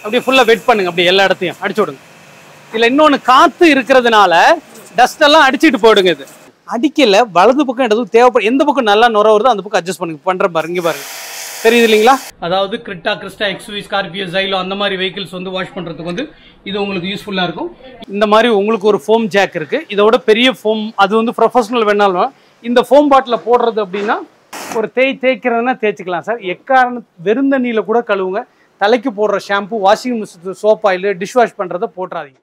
அப்படியே ஃபுல்லாக வெட் பண்ணுங்க அப்படியே எல்லா இடத்தையும் அடிச்சு விடுங்க இதில் இன்னொன்று காற்று இருக்கிறதுனால டஸ்ட் எல்லாம் அடிச்சிட்டு போயிடுங்க இது அடிக்கல வலது பக்கம் இடது தேவைப்படும் எந்த பக்கம் நல்லா நுர வருதோ அந்த பக்கம் அட்ஜஸ்ட் பண்ணுங்க பண்ற பாருங்க இங்க பாருங்க தெரியுது இல்லைங்களா அதாவது Creta Crysta XUV Scorpio Xylo அந்த மாதிரி வெஹிக்கிள்ஸ் வந்து வாஷ் பண்றதுக்கு வந்து இது உங்களுக்கு யூஸ்ஃபுல்லா இருக்கும் இந்த மாதிரி உங்களுக்கு ஒரு ஃபோம் ஜாக் இருக்கு இதோட பெரிய ஃபோம் அது வந்து ப்ரொஃபஷனல் வேணாலும் இந்த ஃபோம் பாட்டில் போடுறது அப்படின்னா ஒரு தேய் தேய்க்கிறதுனா தேய்ச்சிக்கலாம் சார் எக்காரண வெறுந்தண்ணியில் கூட கழுவுங்க தலைக்கு போடுற shampoo washing machine soap oil dish wash பண்ணுறதை போட்டுறாதீங்க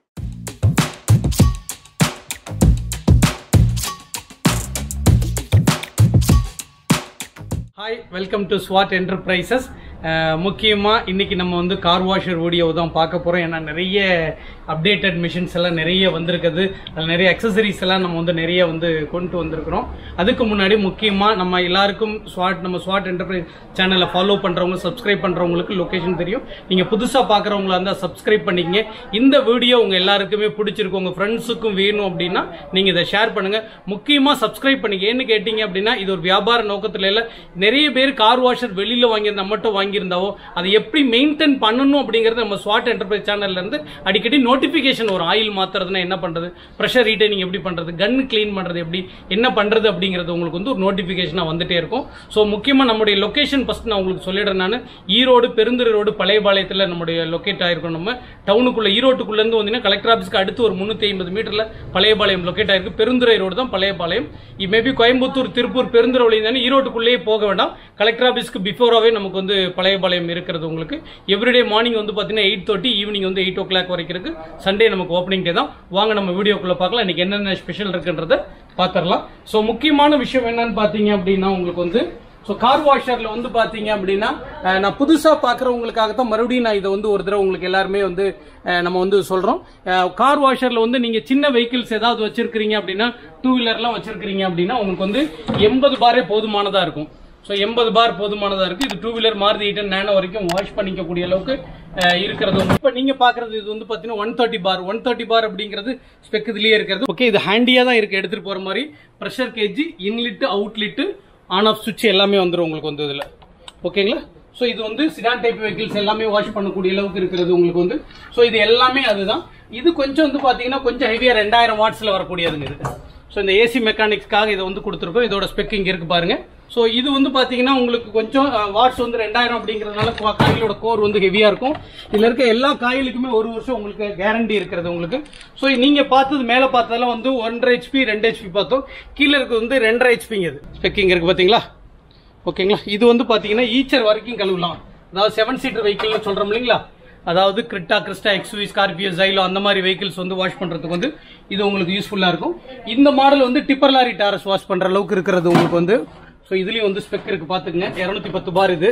hi welcome to Swad Enterprises முக்கியமாக இன்னைக்கு நம்ம வந்து கார் வாஷர் வீடியோ தான் பார்க்க போகிறோம் ஏன்னா நிறைய அப்டேட்டட் மிஷின்ஸ் எல்லாம் நிறைய வந்திருக்குது அதில் நிறைய அக்சசரிஸ் எல்லாம் நம்ம வந்து நிறைய வந்து கொண்டு வந்திருக்கிறோம் அதுக்கு முன்னாடி முக்கியமாக நம்ம எல்லாருக்கும் ஸ்வாட் நம்ம ஸ்வாட் என்டர்பிரைஸ் சேனலை ஃபாலோ பண்ணுறவங்க சப்ஸ்கிரைப் பண்ணுறவங்களுக்கு லொக்கேஷன் தெரியும் நீங்கள் புதுசாக பார்க்குறவங்களா இருந்தால் சப்ஸ்கிரைப் பண்ணிக்கங்க இந்த வீடியோ உங்கள் எல்லாருக்குமே பிடிச்சிருக்கும் உங்கள் ஃப்ரெண்ட்ஸுக்கும் வேணும் அப்படின்னா நீங்கள் இதை ஷேர் பண்ணுங்கள் முக்கியமாக சப்ஸ்கிரைப் பண்ணிக்க ஏன்னு கேட்டிங்க அப்படின்னா இது ஒரு வியாபார நோக்கத்தில் இல்லை நிறைய பேர் கார் வாஷர் வெளியில் வாங்கியிருந்தா மட்டும் வாங்கியிருந்தாவோ அதை எப்படி மெயின்டைன் பண்ணணும் அப்படிங்கிறது நம்ம ஸ்வாட் என்டர்பிரைஸ் சேனல்ல இருந்து அடிக்கடி நோட்டிஃபிகேஷன் வரும் ஆயில் மாத்துறதுன்னா என்ன பண்ணுறது ப்ரெஷர் ரீட்டைனிங் எப்படி பண்ணுறது கன் க்ளீன் பண்ணுறது எப்படி என்ன பண்ணுறது அப்படிங்கிறது உங்களுக்கு வந்து ஒரு நோட்டிஃபிகேஷனாக வந்துட்டே இருக்கும் ஸோ முக்கியமாக நம்முடைய லொக்கேஷன் ஃபஸ்ட் நான் உங்களுக்கு சொல்லிடுறேன் நான் ஈரோடு பெருந்துறை ரோடு பழையபாளையத்தில் நம்முடைய லொக்கேட் ஆயிருக்கோம் நம்ம டவுனுக்குள்ள ஈரோட்டுக்குள்ளேருந்து வந்தீங்கன்னா கலெக்டர் ஆஃபீஸ்க்கு அடுத்து ஒரு முந்நூற்றி ஐம்பது மீட்டரில் பழையபாளையம் லொக்கேட் ஆயிருக்கு பெருந்துறை ரோடு தான் பழையபாளையம் மேபி கோயம்புத்தூர் திருப்பூர் பெருந்துறை வழி தானே ஈரோட்டுக்குள்ளேயே போக வேண்டாம் கலெக்டர் ஆஃபீஸ்க்கு பிஃபோராகவே நமக்கு வந்து பழையபாளையம் இருக்கிறது உங்களுக்கு எவ்ரிடே மார்னிங் வந்து பார்த்தீங்கன்னா எயிட் தேர்ட்டி ஈவினிங் வந்து எயிட் ஓ கிளாக் வரைக்கும் இருக்கு சண்டே நமக்கு ஓப்பனிங் டே தான் வாங்க நம்ம வீடியோக்குள்ள பார்க்கலாம் இன்னைக்கு என்னென்ன ஸ்பெஷல் இருக்குன்றத பார்த்துடலாம் ஸோ முக்கியமான விஷயம் என்னன்னு பார்த்தீங்க அப்படின்னா உங்களுக்கு வந்து ஸோ கார் வாஷர்ல வந்து பாத்தீங்க அப்படின்னா அஹ், நான் புதுசா பாக்குறவங்களுக்காக தான் மறுபடியும் நான் இதை வந்து ஒரு தடவை உங்களுக்கு எல்லாருமே வந்து அஹ், நம்ம வந்து சொல்றோம் கார் வாஷர்ல வந்து நீங்க சின்ன வெஹிக்கிள்ஸ் ஏதாவது வச்சிருக்கிறீங்க அப்படின்னா டூ வீலர்லாம் வச்சிருக்கிறீங்க அப்படின்னா உங்களுக்கு வந்து எண்பது பாரே போதுமானதா இருக்கும் ஸோ எண்பது பார் போதுமானதா இருக்கு இது two wheeler Maruti eighteen Nano வரைக்கும் வாஷ் பண்ணிக்கக்கூடிய அளவுக்கு அஹ், இருக்கிறது இப்போ நீங்க பாக்குறது இது வந்து பாத்தீங்கன்னா one thirty bar one thirty bar அப்படிங்கிறது ஸ்பெக் இதுலயே இருக்கிறது ஓகே இது ஹேண்டியா தான் இருக்கு எடுத்துட்டு போற மாதிரி pressure gauge inlet outlet on off சுவிட்ச் எல்லாமே வந்துடும் உங்களுக்கு வந்து இதில் ஓகேங்களா ஸோ இது வந்து சிடான் டைப் வெஹிக்கிள்ஸ் எல்லாமே வாஷ் பண்ணக்கூடிய அளவுக்கு இருக்கிறது உங்களுக்கு வந்து ஸோ இது எல்லாமே அதுதான் இது கொஞ்சம் வந்து பார்த்தீங்கன்னா கொஞ்சம் ஹெவியாக ரெண்டாயிரம் வாட்ஸில் வரக்கூடியதுங்க இது ஸோ இந்த ஏசி மெக்கானிக்ஸ்க்காக இதை வந்து கொடுத்துருக்கோம் இதோட ஸ்பெக் இங்கே இருக்கு பாருங்க ஸோ இது வந்து பார்த்தீங்கன்னா உங்களுக்கு கொஞ்சம் வாட்ஸ் வந்து ரெண்டாயிரம் அப்படிங்கிறதுனால கா- காயிலோட கோர் வந்து ஹெவியாக இருக்கும் இதில் இருக்க எல்லா காயிலுக்குமே ஒரு வருஷம் உங்களுக்கு கேரண்டி இருக்கிறது உங்களுக்கு ஸோ நீங்கள் பார்த்தது மேலே பார்த்ததெல்லாம் வந்து ஒன்றரை ஹெச்பி ரெண்டு ஹெச்பி பார்த்தோம் கீழே இருக்கிறது வந்து ரெண்டரை ஹெச்பிங்க இது ஸ்பெக் இங்கே இருக்கு பார்த்தீங்களா ஓகேங்களா இது வந்து பாத்தீங்கன்னா ஈச்சர் வரைக்கும் கழுவலாம் அதாவது செவன் சீட்டர் வெஹிக்கிள்னு சொல்றோம் இல்லைங்களா அதாவது Creta Crysta XUV Scorpio Xylo அந்த மாதிரி வெஹிக்கிள்ஸ் வந்து வாஷ் பண்றதுக்கு வந்து இது உங்களுக்கு யூஸ்ஃபுல்லா இருக்கும் இந்த மாடல் வந்து டிப்பர் லாரி டாரஸ் வாஷ் பண்ற அளவுக்கு இருக்கிறது உங்களுக்கு வந்து ஸோ இதுலயும் வந்து ஸ்பெக் இருக்கு பாத்துக்கங்க இருநூத்தி பத்து பார் இது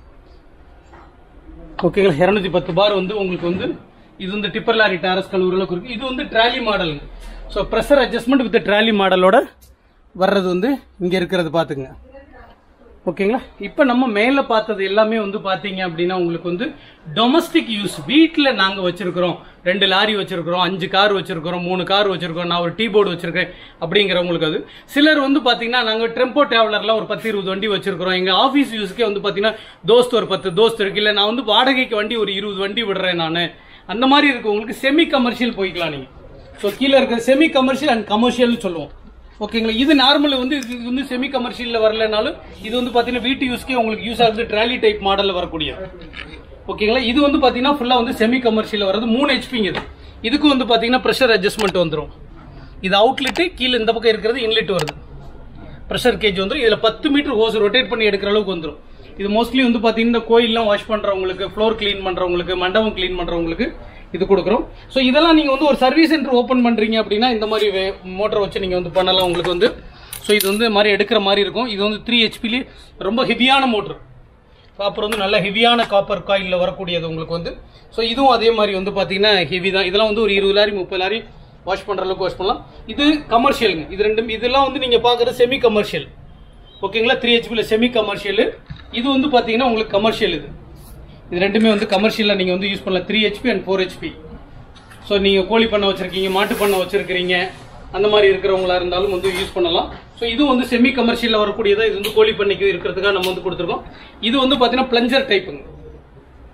ஓகேங்களா இருநூத்தி பத்து பார் வந்து உங்களுக்கு வந்து இது வந்து டிப்பர் லாரி டாரஸ் கழுவுற அளவுக்கு இருக்கு இது வந்து trolley model so pressure adjustment with trolley மாடலோட வர்றது வந்து இங்க இருக்கிறது பாத்துங்க ஓகேங்களா இப்போ நம்ம மேலே பார்த்தது எல்லாமே வந்து பார்த்தீங்க அப்படின்னா உங்களுக்கு வந்து டொமஸ்டிக் யூஸ் வீட்டில் நாங்கள் வச்சிருக்கிறோம் ரெண்டு லாரி வச்சிருக்கிறோம் அஞ்சு கார் வச்சிருக்கிறோம் மூணு கார் வச்சிருக்கிறோம் நான் ஒரு டீ போர்டு வச்சிருக்கேன் அப்படிங்கிறவங்களுக்கு அது சிலர் வந்து பார்த்தீங்கன்னா நாங்கள் டெம்போ டிராவலர்லாம் ஒரு பத்து இருபது வண்டி வச்சிருக்கிறோம் எங்கள் ஆஃபீஸ் யூஸ்க்கே வந்து பார்த்தீங்கன்னா தோஸ்த் ஒரு பத்து தோஸ்த் இருக்கு இல்லை நான் வந்து வாடகைக்கு வண்டி ஒரு இருபது வண்டி விடுறேன் நான் அந்த மாதிரி இருக்கவங்களுக்கு செமி கமர்ஷியல் போய்க்கலாம் நீங்கள் ஸோ கீழே இருக்கிற செமி கமர்ஷியல் அண்ட் கமர்ஷியல்னு சொல்லுவோம் ஓகேங்களா இது நார்மல் வந்து இது இது வந்து செமி கமர்ஷியல்ல வரலனாலும் இது வந்து பாத்தீங்கன்னா வீட்டு யூஸ்க்கே உங்களுக்கு யூஸ் ஆகுது ட்ராலி டைப் மாடல்ல வரக்கூடிய ஓகேங்களா இது வந்து பாத்தீங்கன்னா ஃபுல்லா வந்து செமி கமர்ஷியல் வரது மூணு ஹெச்பிங்க இது இதுக்கு வந்து பாத்தீங்கன்னா ப்ரெஷர் அட்ஜஸ்ட்மெண்ட் வந்துரும் இது அவுட்லெட்டு கீழே இந்த பக்கம் இருக்கிறது இன்லெட் வருது ப்ரெஷர் கேஜ் வந்துரும் இதுல பத்து மீட்டர் ஹோஸ் ரொட்டேட் பண்ணி எடுக்கிற அளவுக்கு வந்துரும் இது மோஸ்ட்லி வந்து பாத்தீங்கன்னா கோயில்லாம் வாஷ் பண்றவங்களுக்கு ஃப்ளோர் க்ளீன் பண்றவங்களுக்கு மண்டபம் க்ளீன் பண்றவங்களுக்கு இது கொடுக்குறோம் ஸோ இதெல்லாம் நீங்க வந்து ஒரு சர்வீஸ் சென்டர் ஓப்பன் பண்றீங்க அப்படின்னா இந்த மாதிரி மோட்டர் வச்சு நீங்க வந்து பண்ணலாம் உங்களுக்கு வந்து ஸோ இது வந்து மாதிரி எடுக்கிற மாதிரி இருக்கும் இது வந்து த்ரீ ஹெச்பிலே ரொம்ப ஹெவியான மோட்டர் காப்பர் வந்து நல்ல ஹெவியான காப்பர் காயிலில் வரக்கூடியது உங்களுக்கு வந்து ஸோ இதுவும் அதே மாதிரி வந்து பார்த்தீங்கன்னா ஹெவி தான் இதெல்லாம் வந்து ஒரு இருபது லாரி முப்பது லாரி வாஷ் பண்ணுற அளவுக்கு வாஷ் பண்ணலாம் இது கமர்ஷியலுங்க இது ரெண்டும் இதெல்லாம் வந்து நீங்கள் பார்க்குறது செமி கமர்ஷியல் ஓகேங்களா த்ரீ ஹெச்பியில் செமி கமர்ஷியல் இது வந்து பார்த்தீங்கன்னா உங்களுக்கு கமர்ஷியல் இது இது ரெண்டுமே வந்து கமர்ஷியலில் நீங்கள் வந்து யூஸ் பண்ணலாம் three HP and four HP so நீங்கள் கோழி பண்ணை வச்சிருக்கீங்க மாட்டு பண்ணை வச்சிருக்கிறீங்க அந்த மாதிரி இருக்கிறவங்களா இருந்தாலும் வந்து யூஸ் பண்ணலாம் ஸோ இதுவும் வந்து செமி கமர்ஷியலில் வரக்கூடியதா இது வந்து கோழி பண்ணைக்கு இருக்கிறதுக்காக நம்ம வந்து கொடுத்துருக்கோம் இது வந்து பார்த்தீங்கன்னா பிளஞ்சர் டைப்புங்க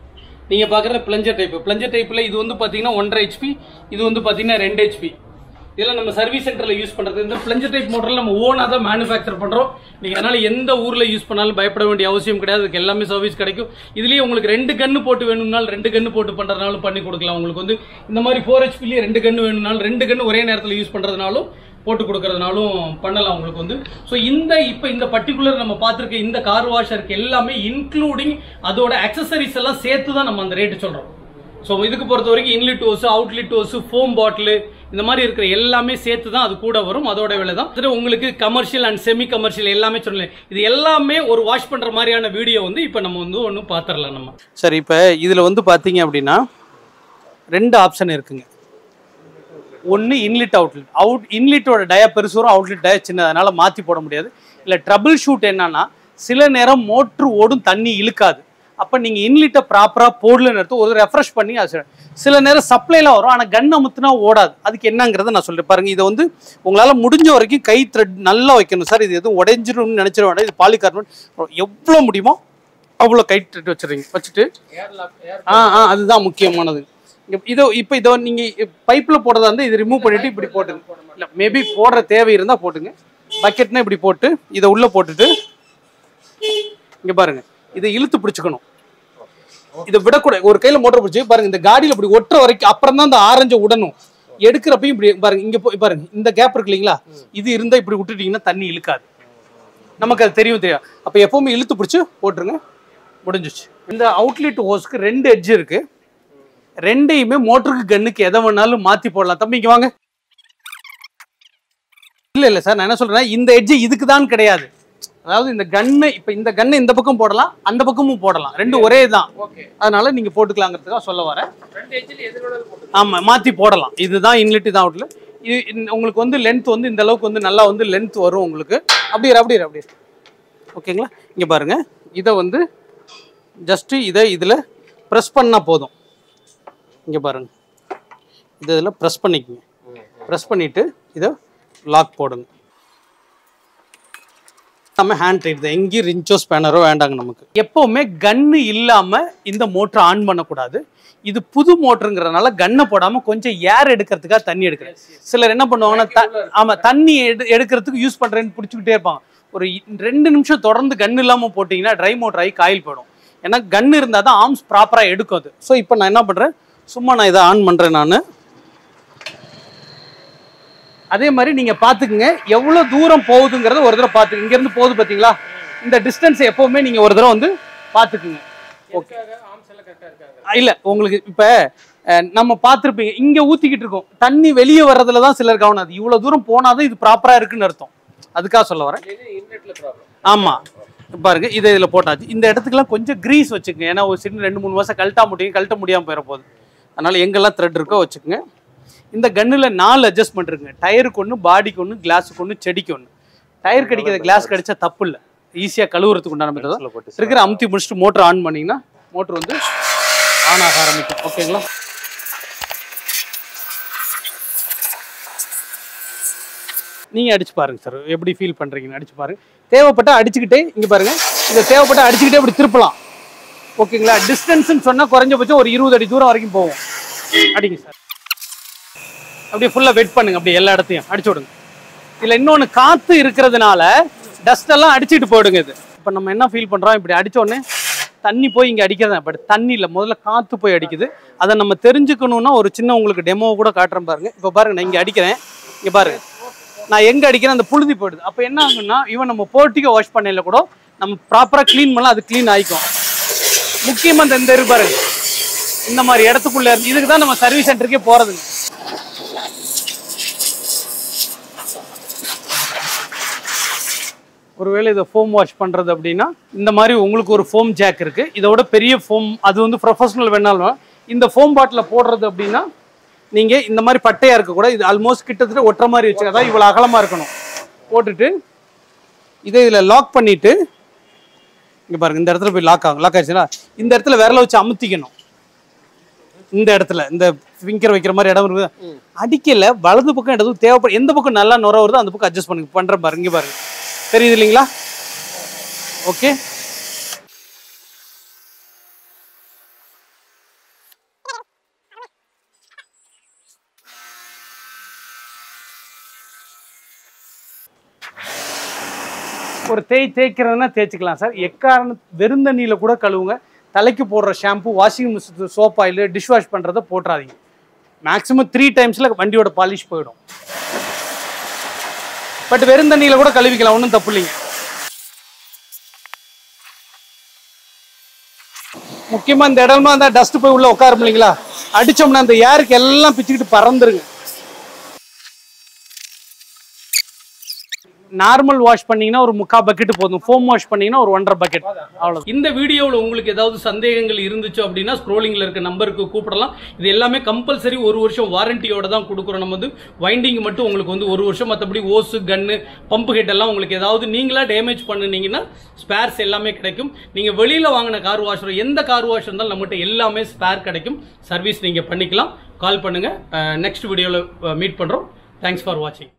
நீங்க பாக்குற பிளஞ்சர் டைப் பிளஞ்சர் டைப்ல இது வந்து பாத்தீங்கன்னா ஒன்றரை ஹெச்பி இது வந்து பாத்தீங்கன்னா ரெண்டு ஹெச்பி இதெல்லாம் நம்ம சர்வீஸ் சென்டர்ல யூஸ் பண்றது இந்த பிளஞ்சர் டைப் மோட்டர்ல நம்ம ஓனா தான் மேனுஃபேக்சர் பண்றோம் நீங்க அதனால எந்த ஊர்ல யூஸ் பண்ணாலும் பயப்பட வேண்டிய அவசியம் கிடையாது அதுக்கு எல்லாமே சர்வீஸ் கிடைக்கும் இதுலயே உங்களுக்கு ரெண்டு கன்னு போட்டு வேணும்னாலும் ரெண்டு கன்னு போட்டு பண்றதுனாலும் பண்ணி கொடுக்கலாம் உங்களுக்கு வந்து இந்த மாதிரி ஃபோர் ஹெச்பிலேயே ரெண்டு கன்னு வேணும்னாலும் ரெண்டு கன்னு ஒரே நேரத்தில் யூஸ் பண்றதுனாலும் போட்டு கொடுக்கறதுனாலும் பண்ணலாம் உங்களுக்கு வந்து ஸோ இந்த இப்போ இந்த பர்டிகுலர் நம்ம பார்த்துருக்க இந்த கார் வாஷருக்கு எல்லாமே இன்க்ளூடிங் அதோட அக்சசரிஸ் எல்லாம் சேர்த்து தான் நம்ம அந்த ரேட்டு சொல்றோம் ஸோ இதுக்கு பொறுத்த வரைக்கும் inlet hose outlet hose foam bottle இந்த மாதிரி இருக்கிற எல்லாமே சேர்த்து தான் அது கூட வரும் அதோட விலை தான் இதுல உங்களுக்கு கமர்ஷியல் அண்ட் செமி கமர்ஷியல் எல்லாமே சொல்லலாம் இது எல்லாமே ஒரு வாஷ் பண்ற மாதிரியான வீடியோ வந்து இப்போ நம்ம வந்து ஒன்று பார்த்துடலாம் நம்ம சரி இப்போ இதில் வந்து பார்த்தீங்க அப்படின்னா ரெண்டு ஆப்ஷன் இருக்குங்க ஒன்று இன்லிட் அவுட்லெட் அவுட் இன்லிட்டோட டயா பெருசு வரும் அவுட்லெட் டயா சின்னது அதனால மாற்றி போட முடியாது இல்லை ட்ரபிள் ஷூட் என்னன்னா சில நேரம் மோட்ரு ஓடும் தண்ணி இழுக்காது அப்போ நீங்கள் இன்லிட்டை ப்ராப்பராக போடலன்னு எடுத்து ஒரு ரெஃப்ரெஷ் பண்ணி அது செய்யணும். சில நேரம் சப்ளைலாம் வரும் ஆனால் கன் அமுத்துனா ஓடாது அதுக்கு என்னங்கிறத நான் சொல்லிட்டு பாருங்க இதை வந்து உங்களால் முடிஞ்ச வரைக்கும் கை த்ரெட் நல்லா வைக்கணும் சார் இது எதுவும் உடைஞ்சிரும்னு நினச்சிட வேண்டாம் இது பாலிகார்பன் எவ்வளோ முடியுமோ அவ்வளோ கை த்ரெட் வச்சுருங்க வச்சுட்டு ஆ ஆ அதுதான் முக்கியமானது இங்க இதோ இப்போ இதோ நீங்கள் பைப்பில் போடுறதா இருந்தால் இது ரிமூவ் பண்ணிட்டு இப்படி போட்டுங்க இல்லை மேபி போடுற தேவை இருந்தால் போட்டுங்க பக்கெட்னா இப்படி போட்டு இதை உள்ளே போட்டுட்டு இங்கே பாருங்க இதை இழுத்து பிடிச்சுக்கணும் இதை விடக்கூடாது ஒரு கையில் மோட்டர் பிடிச்சி பாருங்க இந்த காடியில் இப்படி ஒட்டுற வரைக்கும் அப்புறம் தான் இந்த ஆரஞ்சை விடணும் எடுக்கிறப்பையும் இப்படி பாருங்க இங்கே போய் பாருங்க இந்த கேப் இருக்கு இல்லைங்களா இது இருந்தால் இப்படி விட்டுட்டீங்கன்னா தண்ணி இழுக்காது நமக்கு அது தெரியும் தெரியும் அப்போ எப்பவுமே இழுத்து பிடிச்சி போட்டுருங்க முடிஞ்சிச்சு இந்த அவுட்லெட் ஹோஸ்க்கு ரெண்டு எட்ஜ் இருக்கு ரெண்டையுமே மோட்டருக்கு கன்னுக்கு எதை வேணாலும் மாத்தி போடலாம் தம்பி இங்க வாங்க இல்ல இல்ல சார் நான் என்ன சொல்றேன் இந்த எட்ஜ் இதுக்கு தான் கிடையாது அதாவது இந்த கன்னு இப்ப இந்த கன்னு இந்த பக்கம் போடலாம் அந்த பக்கமும் போடலாம் ரெண்டு ஒரே தான் அதனால நீங்க போட்டுக்கலாங்கிறதுக்காக சொல்ல வரேன் ஆமா மாத்தி போடலாம் இதுதான் இன்லெட் தான் அவுட்ல இது இந்த- உங்களுக்கு வந்து லென்த் வந்து இந்த அளவுக்கு வந்து நல்லா வந்து லென்த் வரும் உங்களுக்கு அப்படியே இரு, அப்படியே இரு, அப்படியே இரு. ஓகேங்களா இங்க பாருங்க இதை வந்து ஜஸ்ட் இதை இதுல ப்ரெஸ் பண்ணா போதும் இங்க பாருங்க இது இதில் ப்ரெஸ் பண்ணிக்கங்க ப்ரெஸ் பண்ணிட்டு இதை லாக் போடுங்க நம்ம ஹேண்ட் ரைட் தான் எங்கேயும் ரிஞ்சோ ஸ்பேனரோ வேண்டாங்க நமக்கு எப்பவுமே கன்னு இல்லாம இந்த மோட்டர் ஆன் பண்ணக்கூடாது இது புது மோட்டருங்கிறதுனால கன்னை போடாம கொஞ்சம் ஏர் எடுக்கிறதுக்காக தண்ணி எடுக்கிறேன் சிலர் என்ன பண்ணுவாங்கன்னா த- ஆமா தண்ணி எடு எடுக்கிறதுக்கு யூஸ் பண்றேன்னு பிடிச்சிக்கிட்டே இருப்பாங்க ஒரு இ- ரெண்டு நிமிஷம் தொடர்ந்து கன் இல்லாம போட்டிங்கன்னா ட்ரை மோட்டர் ஆகி காயில் போயிடும் ஏன்னா கன் இருந்தால் தான் ஆர்ம்ஸ் ப்ராப்பராக எடுக்கும் அது ஸோ இப்போ நான் என்ன பண்ணுறேன் சும்மா நான் இதை ஆன் பண்ணுறேன் நான் அதே மாதிரி நீங்க பாத்துக்குங்க எவ்வளவு தூரம் போகுதுங்கிறத ஒரு தடவை பாத்துங்க இங்க இருந்து போகுது பாத்தீங்களா இந்த டிஸ்டன்ஸ் எப்பவுமே நீங்க ஒரு தடவை வந்து பாத்துக்குங்க ஓகே இல்ல உங்களுக்கு இப்ப அஹ், நம்ம பார்த்திருப்பீங்க இங்க ஊத்திக்கிட்டு இருக்கோம் தண்ணி வெளியே வர்றதுல தான் சிலர் கவனம் அது இவ்வளவு தூரம் போனாதான் இது ப்ராப்பரா இருக்குன்னு அர்த்தம் அதுக்காக சொல்ல வரேன் ஆமா பாருங்க இதை இதுல போட்டாச்சு இந்த இடத்துக்குலாம் கொஞ்சம் கிரீஸ் வச்சுக்கோங்க ஏன்னா ஒரு சின்ன ரெண்டு மூணு மாசம் கழட்டா முடியும் கழட்ட முடியாம போயிட போகுது அதனால எங்கெல்லாம் த்ரெட் இருக்கோ வச்சுக்கோங்க இந்த கன்னுல நாலு அட்ஜஸ்ட்மெண்ட் இருக்குங்க டயருக்கு ஒன்று பாடிக்கு ஒன்று கிளாஸுக்கு ஒன்று செடிக்கு ஒன்று டயர் கடிக்கிற கிளாஸ் கடிச்சா தப்பு இல்லை ஈஸியாக கழுவுறதுக்கு உண்டான மெத்தட் தான் இருக்கிற அமுத்தி முடிச்சுட்டு மோட்டர் ஆன் பண்ணீங்கன்னா மோட்டர் வந்து ஆன் ஆக ஆரம்பிக்கும் ஓகேங்களா நீங்க அடிச்சு பாருங்க சார் எப்படி ஃபீல் பண்றீங்கன்னு அடிச்சு பாருங்க தேவைப்பட்டா அடிச்சுக்கிட்டே இங்க பாருங்க இதை தேவைப்பட்டா அடிச்சுக்கிட்டே இப்படி திருப்பலாம் ஓகேங்களா டிஸ்டன்ஸ்னு சொன்னா குறைஞ்சபட்சம் ஒரு இருபது அடி தூரம் வரைக்கும் போகும் அடிங்க சார் அப்படியே ஃபுல்லா வெட் பண்ணுங்க அப்படியே எல்லா இடத்தையும் அடிச்சு விடுங்க இதுல இன்னொன்னு காத்து இருக்கிறதுனால டஸ்ட் எல்லாம் அடிச்சிட்டு போயிடுங்க இது இப்போ நம்ம என்ன ஃபீல் பண்றோம் இப்படி அடிச்ச உடனே தண்ணி போய் இங்க அடிக்கிறதா பட் தண்ணி இல்ல முதல்ல காத்து போய் அடிக்குது அதை நம்ம தெரிஞ்சுக்கணும்னா ஒரு சின்ன உங்களுக்கு டெமோ கூட காட்டுறேன் பாருங்க இப்போ பாருங்க நான் இங்க அடிக்கிறேன் இங்க பாருங்க நான் எங்க அடிக்கிறேன் அந்த புழுதி போயிடுது அப்போ என்ன ஆகும்னா இவன் நம்ம போர்ட்டிக்கோ வாஷ் பண்ணையில கூட நம்ம ப்ராப்பரா க்ளீன் பண்ணலாம் அது க்ளீன் ஆயிக்கும் முக்கியமா இந்த இந்த இருக்கு பாருங்க இந்த மாதிரி இடத்துக்குள்ள இருந்து இதுக்கு தான் நம்ம சர்வீஸ் சென்டருக்கே போறதுங்க ஒருவேளை இதை ஃபோம் வாஷ் பண்ணுறது அப்படின்னா இந்த மாதிரி உங்களுக்கு ஒரு ஃபோம் ஜாக் இருக்கு இதோட பெரிய ஃபோம் அது வந்து ப்ரொஃபஷனல் வேணாலும் இந்த ஃபோம் பாட்டில் போடுறது அப்படின்னா நீங்கள் இந்த மாதிரி பட்டையாக இருக்கக்கூடாது இது ஆல்மோஸ்ட் கிட்டத்தட்ட ஒட்டுற மாதிரி வச்சு அதாவது இவ்வளோ அகலமாக இருக்கணும் போட்டுட்டு இதை இதில் லாக் பண்ணிட்டு இங்கே பாருங்க இந்த இடத்துல போய் லாக் ஆகும் லாக் ஆயிடுச்சுங்களா இந்த இடத்துல விரல வச்சு அமுத்திக்கணும் இந்த இடத்துல இந்த ஃபிங்கர் வைக்கிற மாதிரி இடம் இருக்குது அடிக்கல வலது பக்கம் இடது தேவைப்படும் எந்த பக்கம் நல்லா நுர வருதோ அந்த பக்கம் அட்ஜஸ்ட் பண்ணுங்க பண்ற பாருங்க இங்க பாருங்க தெரியுது இல்லைங்களா ஓகே ஒரு தேய் தேய்க்கிறதுனா தேய்ச்சிக்கலாம் சார் எக்காரண வெறும் தண்ணியில் கூட கழுவுங்க தலைக்கு போடுற shampoo washing machine soap oil dish wash பண்ணுறதை போட்டுறாதீங்க மேக்ஸிமம் த்ரீ டைம்ஸில் வண்டியோட பாலிஷ் போயிடும் பட் வெறும் தண்ணியில் கூட கழுவிக்கலாம் ஒன்றும் தப்பு இல்லைங்க முக்கியமாக இந்த இடமா இருந்தால் டஸ்ட் போய் உள்ள உட்காரும் இல்லைங்களா அடிச்சோம்னா அந்த ஏருக்கு எல்லாம் பிச்சுக்கிட்டு பறந்துருங்க நார்மல் வாஷ் பண்ணீங்கன்னா ஒரு முக்கா பக்கெட் போதும் ஃபோம் வாஷ் பண்ணீங்கன்னா ஒரு ஒன்றரை பக்கெட் அவ்வளோ இந்த வீடியோவில் உங்களுக்கு ஏதாவது சந்தேகங்கள் இருந்துச்சு அப்படின்னா ஸ்க்ரோலிங்கில் இருக்க நம்பருக்கு கூப்பிடலாம் இது எல்லாமே கம்பல்சரி ஒரு வருஷம் வாரண்டியோட தான் கொடுக்குறோம் நம்ம வந்து வைண்டிங் மட்டும் உங்களுக்கு வந்து ஒரு வருஷம் மற்றபடி ஓஸு கன்னு பம்பு ஹெட் எல்லாம் உங்களுக்கு ஏதாவது நீங்களா டேமேஜ் பண்ணுனீங்கன்னா ஸ்பேர்ஸ் எல்லாமே கிடைக்கும் நீங்கள் வெளியில் வாங்கின கார் வாஷர் எந்த கார் வாஷ் இருந்தாலும் நம்மகிட்ட எல்லாமே ஸ்பேர் கிடைக்கும் சர்வீஸ் நீங்கள் பண்ணிக்கலாம் கால் பண்ணுங்கள் நெக்ஸ்ட் வீடியோவில் மீட் பண்ணுறோம் தேங்க்ஸ் ஃபார் வாட்சிங்